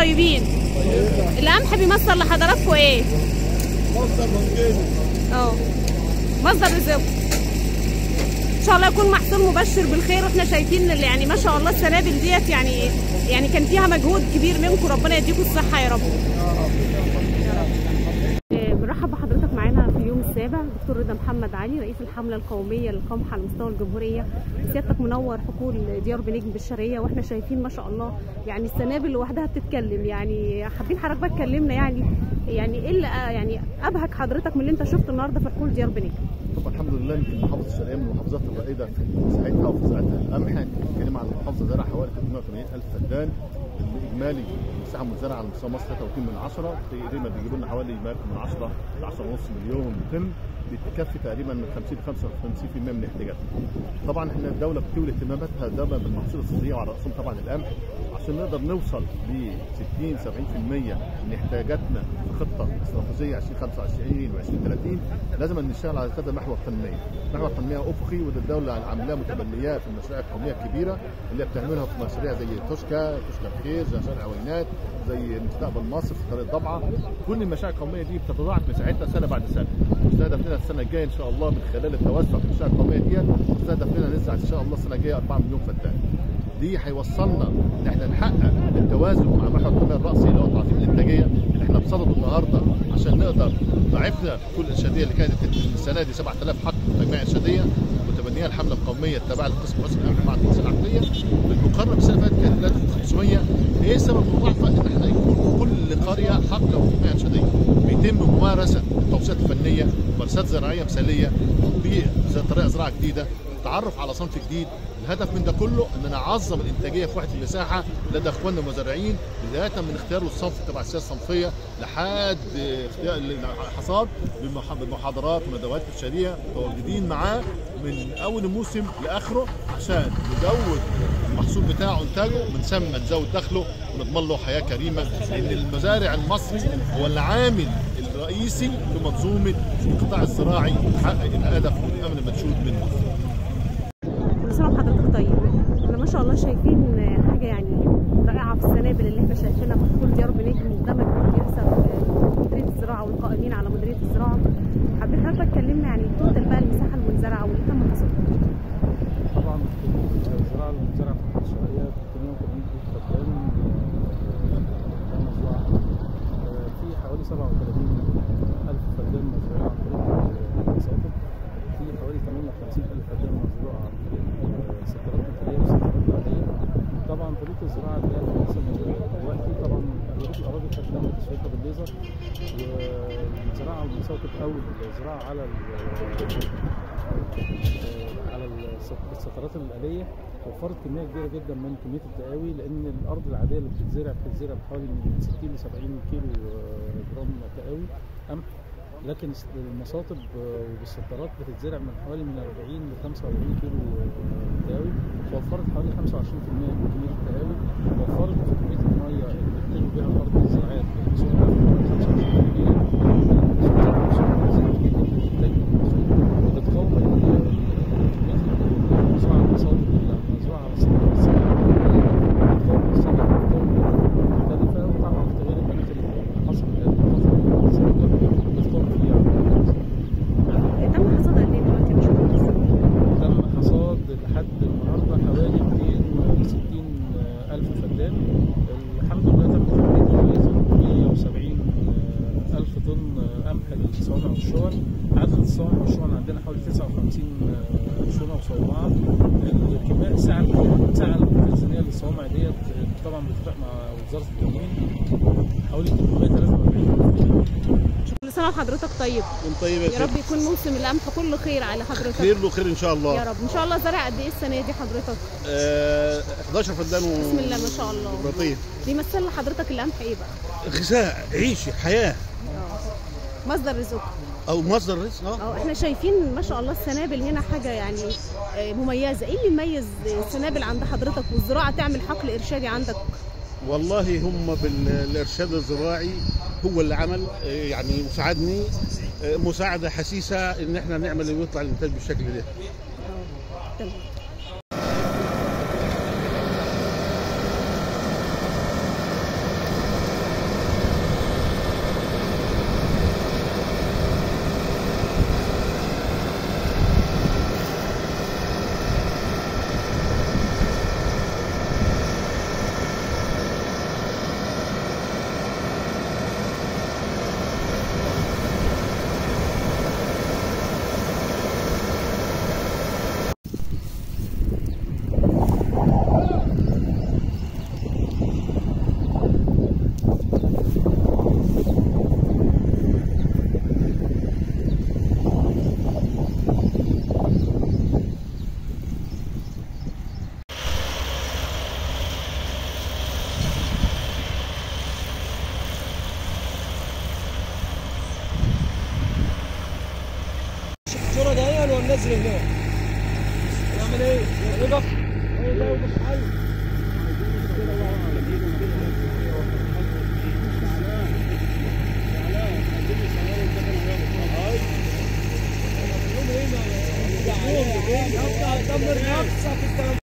طيبين القمح بيمثل لحضراتكم ايه مصدر من جيبه اه مصدر رزقكم ان شاء الله يكون محصول مبشر بالخير واحنا شايفين اللي يعني ما شاء الله السنابل ديت يعني يعني كان فيها مجهود كبير منكم ربنا يديكم الصحه يا رب آه، بنرحب بحضرتك معانا في اليوم السابع دكتور رضا محمد علي رئيس الحمله القوميه للقمح على مستوى الجمهوريه سيادتك منور حقول ديار بنجم بالشرقيه واحنا شايفين ما شاء الله يعني السنابل لوحدها بتتكلم يعني حابين حضرتك بقى تكلمنا يعني يعني ايه اللي آه، يعني ابهج حضرتك من اللي انت شفته النهارده في حقول ديار بنجم طبعا الحمد لله يمكن محافظه الشرقيه من المحافظات الرائده في مساحتها وفي زراعتها القمح بنتكلم عن محافظه زرع حوالي 380 الف فدان الاجمالي المساحه المزرعه على مستوى مصر 33 من 10 تقريبا بيجيبوا لنا حوالي ما يقرب من 10 ل 10 ونص مليون بتم بتكفي تقريبا من 50 ل 55% من احتياجاتنا. طبعا احنا الدوله بتولي اهتماماتها دايما بالمحاصيل الصغيره وعلى راسهم طبعا القمح عشان نقدر نوصل ل 60 70% من احتياجاتنا في خطه استراتيجيه 2025 و2030 لازم نشتغل على كذا محور تنميه، محور تنميه افقي وده الدوله عاملاه متبنياه في المشاريع القوميه الكبيره اللي بتعملها في مشاريع زي توشكا، توشكا الخير، زي شارع عوينات، زي مستقبل مصر في طريق ضبعه، كل المشاريع القوميه دي بتتضاعف مساحتها سنه بعد سنه، مستهدف لنا السنه الجايه ان شاء الله من خلال التوسع في المشاريع القوميه ديت مستهدف لنا نزرع ان شاء الله السنه الجايه 4 مليون فدان. دي هيوصلنا ان احنا نحقق التوازن مع محور التنميه الراسي اللي هو تعظيم الانتاجيه اللي احنا بصدده النهارده عشان نقدر ضعفنا كل الارشاديه اللي كانت السنه دي 7000 حق تجميع ارشاديه متبنيه الحمله القوميه التابعه لقسم حسن القمح مع التنسيق العقليه بالمقارنه بالسنه اللي فاتت كانت 3500 ايه سبب المضاعفه؟ ان احنا يكون في كل قريه حقل او تجميع ارشاديه بيتم ممارسه التوصيات الفنيه ممارسات زراعيه مثاليه بطريقه زراعه جديده تعرف على صنف جديد الهدف من ده كله ان نعظم الانتاجيه في وحده المساحه لدى اخواننا المزارعين بدايه من اختيار الصنف تبع السياسه الصنفيه لحد اختيار الحصاد بالمح- بالمحاضرات والندوات الارشاديه متواجدين معاه من اول الموسم لاخره عشان نزود المحصول بتاعه انتاجه من ثم نزود دخله ونضمن له حياه كريمه لان المزارع المصري هو العامل الرئيسي في منظومه القطاع الزراعي تحقق الهدف والامن المنشود من مصر كل سنه وحضرتك طيب احنا ما شاء الله شايفين حاجه يعني رائعه في السنابل اللي احنا شايفينها في حقول ديار بنجم ده مجهود يحسب مديريه الزراعه والقائمين على مديريه الزراعه حابين حضرتك تكلمنا يعني توتال بقى المساحه المنزرعه واللي تم حصادها طبعا الزراعه المزرعه في الحته الشرقيه 380 الف فدان آه، مزروعه آه، في حوالي 37 الف فدان مزروعه عن طريق المصادر في حوالي 58 الف فدان مزروعه عن طريق آه، سترات متريه وسترات عاديه طبعا طريقه الزراعه اللي هي الحديثه دلوقتي طبعا اغلبيه الاراضي بتاعت تعمل تسويقها بالليزر والزراعه على المساقط او الزراعه على ال- على الس- السترات الآلية وفرت كمية كبيرة جدا من كمية التقاوي لأن الأرض العادية اللي بتتزرع بتتزرع بحوالي من 60 ل 70 كيلو آه، جرام تقاوي قمح لكن الس- المصاطب آه، والسترات بتتزرع من حوالي من 40 ل 45 كيلو آه، تقاوي وفرت حوالي 25% من كمية التقاوي وفرت في كمية المية اللي بتتم بيها الأرض الزراعية بصورة 25% وبتقوم المزرعة المصادر المزرعة على الصناعة بتقوم الصناعة بتقوم مختلفة وطبعا في تغيير المناخ اللي حصل الفترة السابقة بتقوم فيها تم حصاد قد ايه دلوقتي يا باشمهندس؟ تم حصاد لحد النهارده حوالي 260 ألف فدان الحمد لله تم تحديد حوالي 370 ألف طن قمح للصوامع والشون عدد الصوامع والشون عندنا حوالي 59 شونة وصومعة الكمية الساعة الساعة المخزنية للصوامع ديت طبعا باتفاق مع وزارة التموين حوالي 343 كل سنه وحضرتك طيب من طيب يا رب يكون موسم القمح كله خير على حضرتك خير له خير ان شاء الله يا رب ان شاء الله زرع قد ايه السنه دي حضرتك آه 11 فدان و... بسم الله ما شاء الله بطيء بيمثل لحضرتك القمح ايه بقى غذاء عيش حياه مصدر رزقكم او مصدر رزق اه اه احنا شايفين ما شاء الله السنابل هنا حاجه يعني آه، مميزه ايه اللي يميز السنابل عند حضرتك والزراعه تعمل حقل ارشادي عندك والله هم بالارشاد الزراعي هو اللي عمل آه، يعني مساعدني آه، مساعده حسيسه ان احنا نعمل ويطلع الانتاج بالشكل ده تمام نازل هناك نعمل ايه؟ وقف هو ده وقف حل دمر نفسك انت